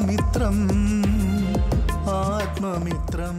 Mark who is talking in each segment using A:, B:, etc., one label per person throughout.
A: ആത്മമിത്രം ആത്മമിത്രം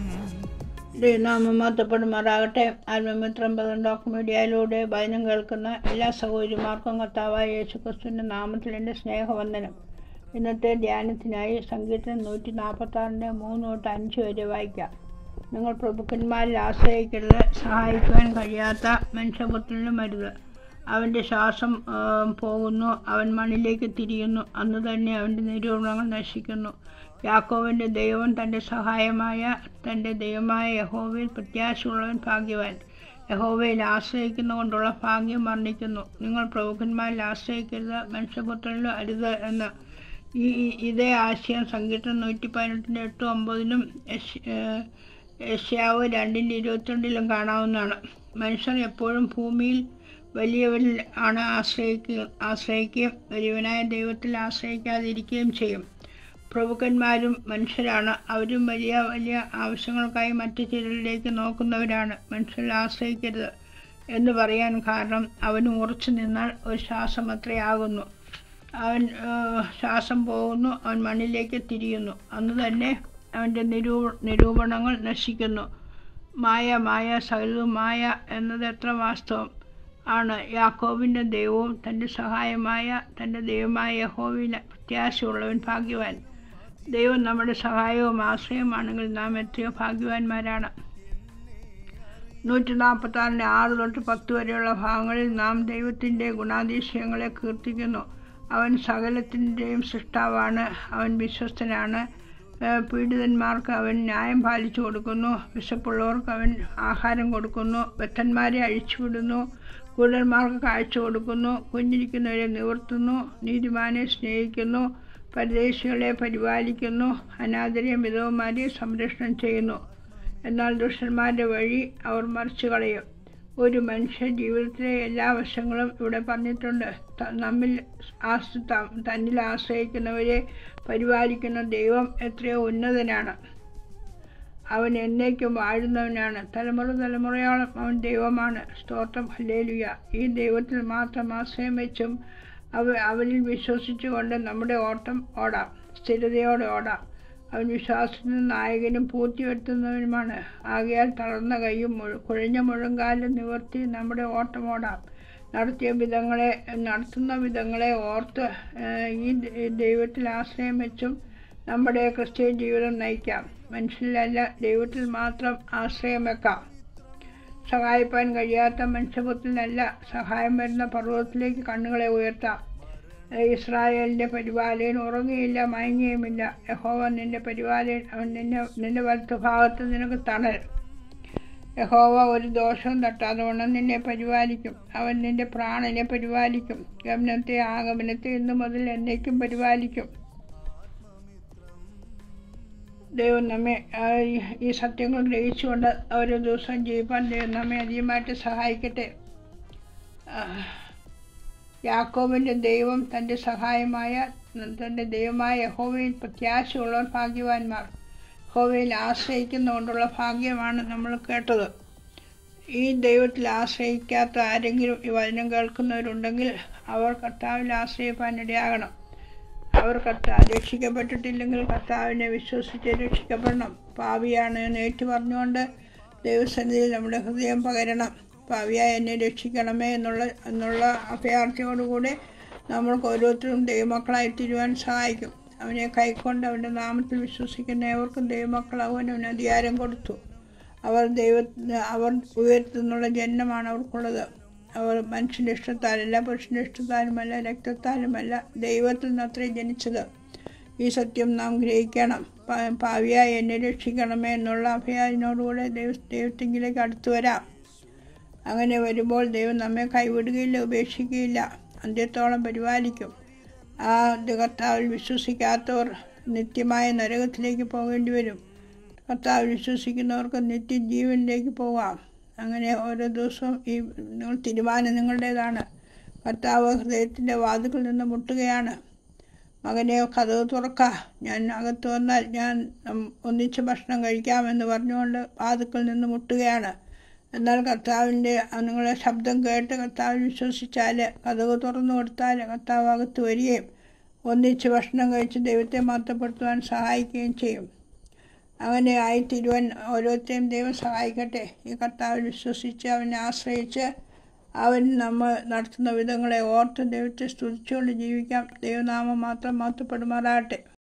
B: ദൈവനാമം മാറ്റപ്പെടുമാറാകട്ടെ ആത്മമിത്രം ഡോക്ടർ മീഡിയയിലൂടെ ഭജനം കേൾക്കുന്ന എല്ലാ സഹോദരിമാർക്കും കർത്താവായ യേശു ക്രിസ്തുവിൻ്റെ നാമത്തിൽ എൻ്റെ സ്നേഹവന്ദനം ഇന്നത്തെ ധ്യാനത്തിനായി സംഗീതം നൂറ്റി നാൽപ്പത്തി ആറിൻ്റെ മൂന്ന് തൊട്ട് അഞ്ച് വരെ വായിക്കാം നിങ്ങൾ പ്രഭുക്കന്മാരിൽ ആശ്രയിക്കരുത് സഹായിക്കുവാൻ കഴിയാത്ത മനുഷ്യപുത്രനും അരുത് അവൻ്റെ ശ്വാസം ആ, പോകുന്നു അവൻ മണ്ണിലേക്ക് തിരിയുന്നു അന്ന് തന്നെ അവൻ്റെ നിരൂപണങ്ങൾ നശിക്കുന്നു യാക്കോവിൻ്റെ ദൈവം തൻ്റെ സഹായമായ തൻ്റെ ദൈവമായ യഹോവയിൽ പ്രത്യാശയുള്ളവൻ ഭാഗ്യവാൻ യഹോവയിൽ ആശ്രയിക്കുന്ന കൊണ്ടുള്ള ഭാഗ്യം വർണ്ണിക്കുന്നു നിങ്ങൾ പ്രമുഖന്മാരിൽ ആശ്രയിക്കരുത് മനുഷ്യപുത്രനിലും അരുത് എന്ന് ഈ ഈ- ഇതേ ആശയം സംഗീതം നൂറ്റി പതിനെട്ടിൻ്റെ എട്ടും ഒമ്പതിലും യശ്- ഏഹ് യശ്യാവ് രണ്ടിൻ്റെ ഇരുപത്തിരണ്ടിലും കാണാവുന്നതാണ് മനുഷ്യർ എപ്പോഴും ഭൂമിയിൽ വലിയവരിൽ ആണ് ആശ്രയിക്കുക ആശ്രയിക്കുകയും വലിയവനായ ദൈവത്തിൽ ആശ്രയിക്കാതിരിക്കുകയും ചെയ്യും പ്രഭുക്കന്മാരും മനുഷ്യരാണ് അവരും വലിയ വലിയ ആവശ്യങ്ങൾക്കായി മറ്റു ചിലരിലേക്ക് നോക്കുന്നവരാണ് മനുഷ്യരിൽ ആശ്രയിക്കരുത് എന്ന് പറയാൻ കാരണം അവന് ഉറച്ചു നിന്നാൽ ഒരു ശ്വാസം അത്രയാകുന്നു അവൻ ആ, ശ്വാസം പോകുന്നു അവൻ മണ്ണിലേക്ക് തിരിയുന്നു അന്ന് തന്നെ അവൻ്റെ നിരൂ നിരൂപണങ്ങൾ നശിക്കുന്നു മായ മായ സകലവും മായ എന്നത് എത്ര വാസ്തവം ആണ് യാക്കോബിൻ്റെ ദൈവവും തൻ്റെ സഹായമായ തൻ്റെ ദൈവമായ യഹോവിൽ പ്രത്യാശയുള്ളവൻ ഭാഗ്യവാൻ ദൈവം നമ്മുടെ സഹായവും ആശ്രയമാണെങ്കിൽ നാം എത്രയോ ഭാഗ്യവാന്മാരാണ് നൂറ്റി നാൽപ്പത്താറിൻ്റെ ആറ് തൊട്ട് പത്ത് വരെയുള്ള ഭാഗങ്ങളിൽ നാം ദൈവത്തിൻ്റെ ഗുണാതിശയങ്ങളെ കീർത്തിക്കുന്നു അവൻ സകലത്തിൻ്റെയും സൃഷ്ടാവാണ് അവൻ വിശ്വസ്തനാണ് ഏഹ് പീഡിതന്മാർക്ക് അവൻ ന്യായം പാലിച്ചു കൊടുക്കുന്നു വിശപ്പുള്ളവർക്ക് അവൻ ആഹാരം കൊടുക്കുന്നു ബദ്ധന്മാരെ അഴിച്ചുവിടുന്നു കുരുടന്മാർക്ക് കാഴ്ച കൊടുക്കുന്നു കുഞ്ഞിരിക്കുന്നവരെ നിവർത്തുന്നു നീതിമാനെ സ്നേഹിക്കുന്നു പരദേശികളെ പരിപാലിക്കുന്നു അനാഥരെയും വിധവന്മാരെയും സംരക്ഷണം ചെയ്യുന്നു എന്നാൽ ദുഷ്ടന്മാരുടെ വഴി അവർ മറിച്ചു കളയും ഒരു മനുഷ്യ ജീവിതത്തിലെ എല്ലാ വശങ്ങളും ഇവിടെ പറഞ്ഞിട്ടുണ്ട് ത- നമ്മിൽ ആശ്ര ത- തന്നിൽ ആശ്രയിക്കുന്നവരെ പരിപാലിക്കുന്ന ദൈവം എത്രയോ ഉന്നതനാണ് അവൻ എന്നേക്കും വാഴുന്നവനാണ് തലമുറ തലമുറയോളം അവൻ ദൈവമാണ് സ്തോത്രം ഹല്ലേലുയ ഈ ദൈവത്തിൽ മാത്രം ആശ്രയം വെച്ചും അവ അവനിൽ വിശ്വസിച്ചുകൊണ്ട് നമ്മുടെ ഓട്ടം ഓടാം സ്ഥിരതയോടെ ഓടാം അവൻ വിശ്വാസത്തിന് നായകനും പൂർത്തിവരുത്തുന്നവനുമാണ് ആകയാൽ തളർന്ന കൈയും മുഴ- കുഴഞ്ഞ മുഴങ്കാലും നിവർത്തി നമ്മുടെ ഓട്ടം ഓടാം നടത്തിയ വിധങ്ങളെ നടത്തുന്ന വിധങ്ങളെ ഓർത്ത് ഏഹ്, ഈ ദ- ദൈവത്തിൽ ആശ്രയം വെച്ചും നമ്മുടെ ക്രിസ്ത്യൻ ജീവിതം നയിക്കാം മനുഷ്യരിലല്ല ദൈവത്തിൽ മാത്രം ആശ്രയം വെക്കാം സഹായിപ്പാൻ കഴിയാത്ത മനുഷ്യപുത്രനല്ല സഹായം വരുന്ന പർവ്വതത്തിലേക്ക് കണ്ണുകളെ ഉയർത്താം ഇസ്രായേലിൻ്റെ പരിപാലകൻ ഉറങ്ങുകയില്ല മയങ്ങുകയുമില്ല യഹോവ നിന്റെ പരിപാലകൻ അവൻ നിന്നെ നിന്റെ വലത്ത് ഭാഗത്ത് നിനക്ക് തണൽ യഹോവ ഒരു ദോഷവും തട്ടാതെ വണ്ണം നിന്നെ പരിപാലിക്കും അവൻ നിന്റെ പ്രാണനെ പരിപാലിക്കും ഗമനത്തെ ആഗമനത്തെ ഇന്നു മുതൽ എന്നേക്കും പരിപാലിക്കും ദൈവം നമ്മെ ആ, ഈ- ഈ സത്യങ്ങൾ ഗ്രഹിച്ചുകൊണ്ട് ഓരോ ദിവസവും ജീവിപ്പാൻ ദൈവം നമ്മെ അധികമായിട്ട് സഹായിക്കട്ടെ ആ, യാക്കോബിൻ്റെ ദൈവം തൻ്റെ സഹായമായ തൻ്റെ ദൈവമായ യഹോവയിൽ പ്രത്യാശയുള്ളവർ ഭാഗ്യവാന്മാർ യഹോവയിൽ ആശ്രയിക്കുന്നതുകൊണ്ടുള്ള ഭാഗ്യമാണ് നമ്മൾ കേട്ടത് ഈ ദൈവത്തിൽ ആശ്രയിക്കാത്ത ആരെങ്കിലും ഈ വചനം കേൾക്കുന്നവരുണ്ടെങ്കിൽ അവർ കർത്താവിൽ ആശ്രയിപ്പാൻ ഇടയാകണം അവർ കർത്താവ് രക്ഷിക്കപ്പെട്ടിട്ടില്ലെങ്കിൽ കർത്താവിനെ വിശ്വസിച്ച് രക്ഷിക്കപ്പെടണം പാവിയാണ് എന്ന് ഏറ്റു പറഞ്ഞുകൊണ്ട് ദൈവസന്നിധിയിൽ നമ്മുടെ ഹൃദയം പകരണം പാവിയായ എന്നെ രക്ഷിക്കണമേ എന്നുള്ള എന്നുള്ള അഭയാർത്ഥിയോടുകൂടി നമ്മൾക്ക് ഓരോരുത്തരും ദൈവമക്കളായി തീരുവാൻ സഹായിക്കും അവനെ കൈക്കൊണ്ട് അവൻ്റെ നാമത്തിൽ വിശ്വസിക്കുന്ന ഏവർക്കും ദൈവമക്കളാകുവാൻ അവന് അധികാരം കൊടുത്തു അവർ ദൈവ അവർ ഉയർത്തുന്നുള്ള ജന്മമാണ് അവർക്കുള്ളത് അവർ മനുഷ്യൻ്റെ ഇഷ്ടത്താലല്ല പുരുഷൻ്റെ ഇഷ്ടത്താലുമല്ല രക്തത്താലുമല്ല ദൈവത്തിൽ നിന്നത്രേ ജനിച്ചത് ഈ സത്യം നാം ഗ്രഹിക്കണം പ- പാവിയായി എന്നെ രക്ഷിക്കണമേ എന്നുള്ള അഭയാദിനോടുകൂടെ ദൈവ ദൈവത്തെങ്കിലേക്ക് അടുത്തു വരാം അങ്ങനെ വരുമ്പോൾ ദൈവം നമ്മെ കൈവിടുകയില്ല ഉപേക്ഷിക്കുകയില്ല അന്ത്യത്തോളം പരിപാലിക്കും ആ കർത്താവിൽ വിശ്വസിക്കാത്തവർ നിത്യമായ നരകത്തിലേക്ക് പോകേണ്ടി വരും കർത്താവിൽ വിശ്വസിക്കുന്നവർക്ക് നിത്യജീവനിലേക്ക് പോകാം അങ്ങനെ ഓരോ ദിവസവും ഈ നിങ്ങൾ തീരുമാനം നിങ്ങളുടേതാണ് കർത്താവ് ഹൃദയത്തിൻ്റെ വാതുക്കളിൽ നിന്ന് മുട്ടുകയാണ് മകനെ കഥവ് തുറക്ക ഞാൻ അകത്ത് വന്നാൽ ഞാൻ ഉം, ഒന്നിച്ച് ഭക്ഷണം കഴിക്കാമെന്ന് പറഞ്ഞുകൊണ്ട് വാതുക്കളിൽ നിന്ന് മുട്ടുകയാണ് എന്നാൽ കർത്താവിൻ്റെ നിങ്ങളുടെ ശബ്ദം കേട്ട് കർത്താവിൽ വിശ്വസിച്ചാൽ കഥക് തുറന്നു കൊടുത്താൽ കർത്താവ് അകത്ത് വരികയും ഒന്നിച്ച് ഭക്ഷണം കഴിച്ച് ദൈവത്തെ മഹത്വപ്പെടുത്തുവാൻ സഹായിക്കുകയും ചെയ്യും അങ്ങനെ ആയിത്തീരുവാൻ ഓരോരുത്തരെയും ദൈവം സഹായിക്കട്ടെ ഈ കർത്താവിൽ വിശ്വസിച്ച് അവനെ ആശ്രയിച്ച് അവൻ നമ്മൾ നടത്തുന്ന വിധങ്ങളെ ഓർത്ത് ദൈവത്തെ സ്തുതിച്ചുകൊണ്ട് ജീവിക്കാം ദൈവനാമം മാത്രം മഹത്വപ്പെടുമാറാകട്ടെ